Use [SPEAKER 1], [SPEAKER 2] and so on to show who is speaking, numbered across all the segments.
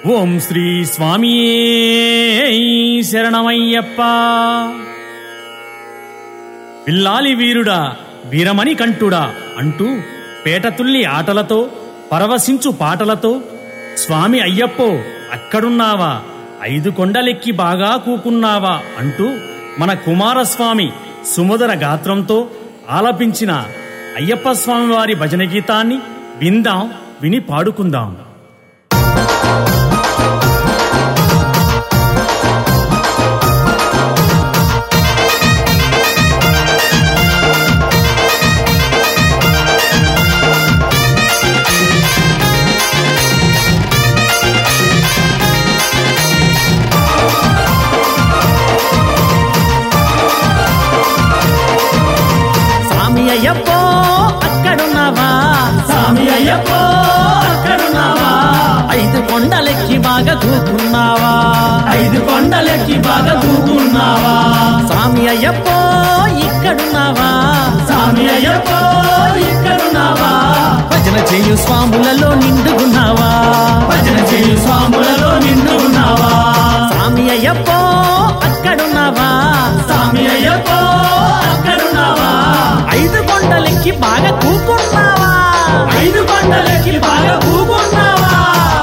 [SPEAKER 1] ఓం శ్రీ స్వామియే శరణమయ్యప్ప పిల్లాలి వీరుడా వీరమణి కంఠుడా అంటూ పేటతుల్లి ఆటలతో పరవశించు పాటలతో స్వామి అయ్యప్పో అక్కడున్నావా ఐదు కొండలెక్కి బాగా కూకున్నావా అంటూ మన కుమారస్వామి సుమధుర గాత్రంతో ఆలపించిన అయ్యప్ప స్వామి వారి భజన గీతాన్ని విందాం విని పాడుకుందాం
[SPEAKER 2] స్వామి అయ్యప్పో అక్కడున్నావా
[SPEAKER 1] స్వామి అయ్యప్పో అక్కడున్నావా
[SPEAKER 2] ఐదు కొండలెక్కి బాగా కూకున్నావా
[SPEAKER 1] ఐదు కొండలెక్కి బాగా కూకున్నావా
[SPEAKER 2] స్వామి అయ్యప్పో ఇక్కడున్నావా
[SPEAKER 1] స్వామి అయ్యప్పో ఇక్కడున్నావా
[SPEAKER 2] భజన చేయు స్వాములలో నిండుకున్నావా
[SPEAKER 1] భజన చేయు స్వాములలో నిండు ఉన్నావా
[SPEAKER 2] స్వామి అయ్యప్పో అక్కడున్నావా
[SPEAKER 1] స్వామి అయ్యప్పో అక్కడున్నావా
[SPEAKER 2] ఐదు కొండలెక్కి బాగా కూకున్నావా
[SPEAKER 1] ఐదు కొండలెక్కి బాగా కూకున్నావా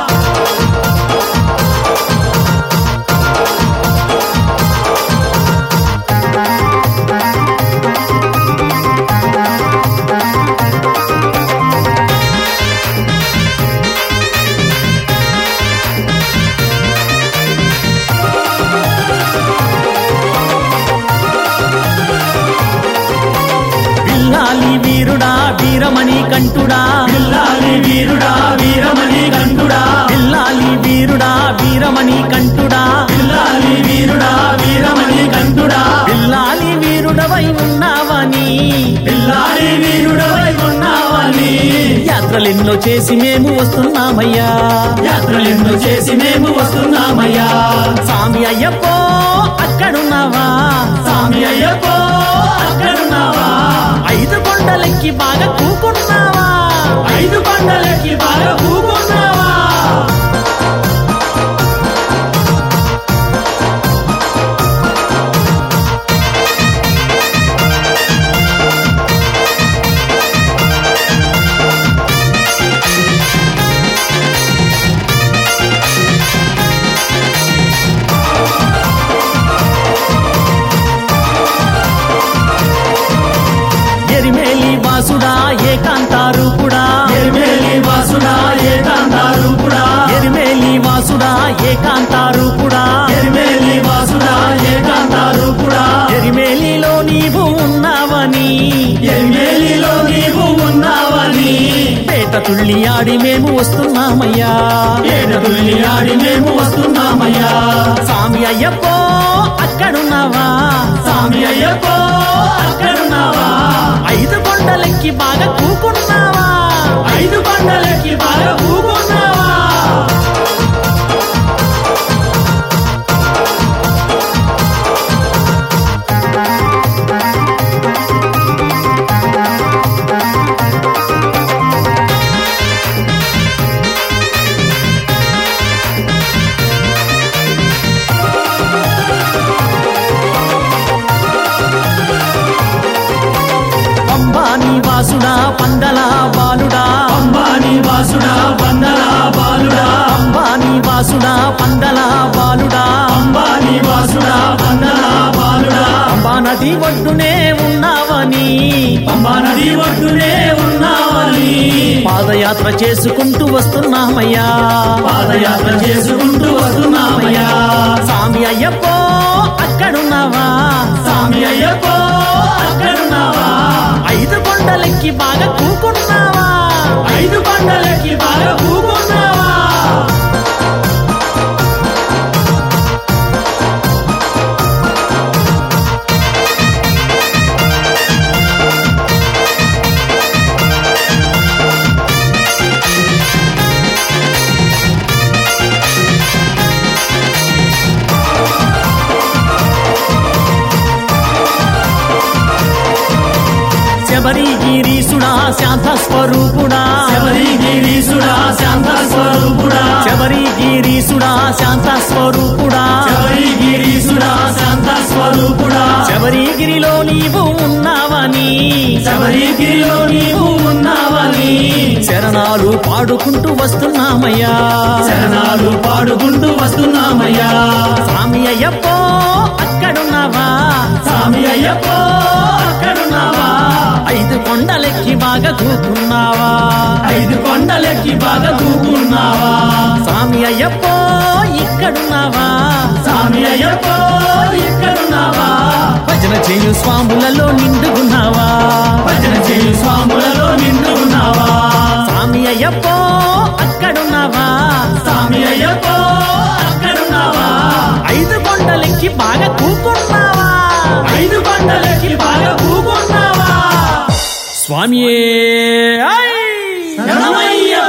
[SPEAKER 2] పిల్లాలి వీరుడా వీరమణి కంఠుడా
[SPEAKER 1] పిల్లాలి వీరుడా వీరమణి కంఠుడా
[SPEAKER 2] పిల్లాలి వీరుడా వీరమణి కంఠుడా
[SPEAKER 1] పిల్లాలి వీరుడా వీరమణి కంఠుడా
[SPEAKER 2] పిల్లాలి వీరుడవై ఉన్నావని
[SPEAKER 1] పిల్లాలి వీరుడవై ఉన్నావని
[SPEAKER 2] యాత్రలెన్నో చేసి మేము వస్తున్నామయ్యా
[SPEAKER 1] యాత్రలెన్నో చేసి మేము వస్తున్నామయ్యా
[SPEAKER 2] స్వామి అయ్యప్పో అక్కడున్నావా
[SPEAKER 1] స్వామి అయ్యప్పో అక్కడున్నావా
[SPEAKER 2] ఐదు కొండలెక్కి బాగా కూకున్నావా
[SPEAKER 1] ఐదు కొండలకి బాగా కూకున్నావా
[SPEAKER 2] ఎరిమేలి వాసుడా ఏకాంతారూపుడా
[SPEAKER 1] ఎరిమేలి వాసుడా ఏకాంతారూపుడా
[SPEAKER 2] ఎరిమేలి వాసుడా ఏకాంతారూపుడా
[SPEAKER 1] ఎరిమేలి వాసుడా ఏకాంతారూపుడా
[SPEAKER 2] ఎరిమేలిలో నీవు ఉన్నావని
[SPEAKER 1] ఎరిమేలిలో నీవు ఉన్నావని
[SPEAKER 2] పేట తుళ్ళి ఆడి మేము వస్తున్నామయ్యా
[SPEAKER 1] ఏడ తుల్లి ఆడి మేము వస్తున్నామయ్యా
[SPEAKER 2] స్వామి అయ్యప్పో అక్కడున్నావా
[SPEAKER 1] స్వామి అయ్యప్పో అక్కడున్నావా
[SPEAKER 2] ఐదు కొండలెక్కి బాగా కూకున్నావా
[SPEAKER 1] ఐదు కొండలకి బాగా కూకున్నావా
[SPEAKER 2] అంబానీ వాసుడా పందల బాలుడా
[SPEAKER 1] అంబాని వాసుడా వందల బాలుడా
[SPEAKER 2] అంబానీ వాసుడా పందల బాలుడా
[SPEAKER 1] అంబాని వాసుడా వందల బాలుడా
[SPEAKER 2] అంబా నది ఒడ్డునే ఉన్నావని
[SPEAKER 1] అంబా నది ఒడ్డునే ఉన్నావని
[SPEAKER 2] పాదయాత్ర చేసుకుంటూ వస్తున్నామయ్యా
[SPEAKER 1] పాదయాత్ర చేసుకుంటూ వస్తున్నామయ్యా
[SPEAKER 2] స్వామి అయ్యప్పో అక్కడున్నావా
[SPEAKER 1] స్వామి అయ్యప్పో అక్కడున్నావా
[SPEAKER 2] ఐదు కొండలెక్కి బాగా కూకున్నావా
[SPEAKER 1] ఐదు కొండలకి బాగా కూకున్నావా
[SPEAKER 2] శబరిగిరీసుడా శాంత స్వరూపుడా
[SPEAKER 1] శబరిగిరీశుడా శాంత స్వరూపుడా
[SPEAKER 2] శబరిగిరీసుడా గిరీసుడా శాంత స్వరూపుడా
[SPEAKER 1] శబరిగిరీసుడా శాంత స్వరూపుడా
[SPEAKER 2] శబరిగిరిలో నీవు ఉన్నావని
[SPEAKER 1] శబరిగిరిలో నీవు ఉన్నావని
[SPEAKER 2] శరణాలు పాడుకుంటూ వస్తున్నామయ్యా
[SPEAKER 1] శరణాలు పాడుకుంటూ వస్తున్నామయ్యా
[SPEAKER 2] స్వామి అయ్యప్పో అక్కడున్నావా
[SPEAKER 1] స్వామి అయ్యప్ప అక్కడున్నావా
[SPEAKER 2] ఐదు కొండలెక్కి బాగా కూకున్నావా
[SPEAKER 1] ఐదు కొండలెక్కి బాగా దూకున్నావా
[SPEAKER 2] స్వామి అయ్యప్పో ఇక్కడున్నావా
[SPEAKER 1] స్వామి అయ్యప్ప ఇక్కడున్నావా
[SPEAKER 2] భజన చేయు స్వాములలో నిండుకున్నావా
[SPEAKER 1] భజన చేయు స్వాములలో నిండున్నావా
[SPEAKER 2] స్వామి అయ్యప్పో అక్కడున్నావా
[SPEAKER 1] స్వామి అయ్యప్ప అక్కడున్నావా
[SPEAKER 2] ఐదు కొండలెక్కి బాగా కూకున్నావా
[SPEAKER 1] ఐదు కొండలెక్కి బాగా కూకున్నావా
[SPEAKER 2] స్వామియే ఐ!
[SPEAKER 1] శరణమయ్యప్ప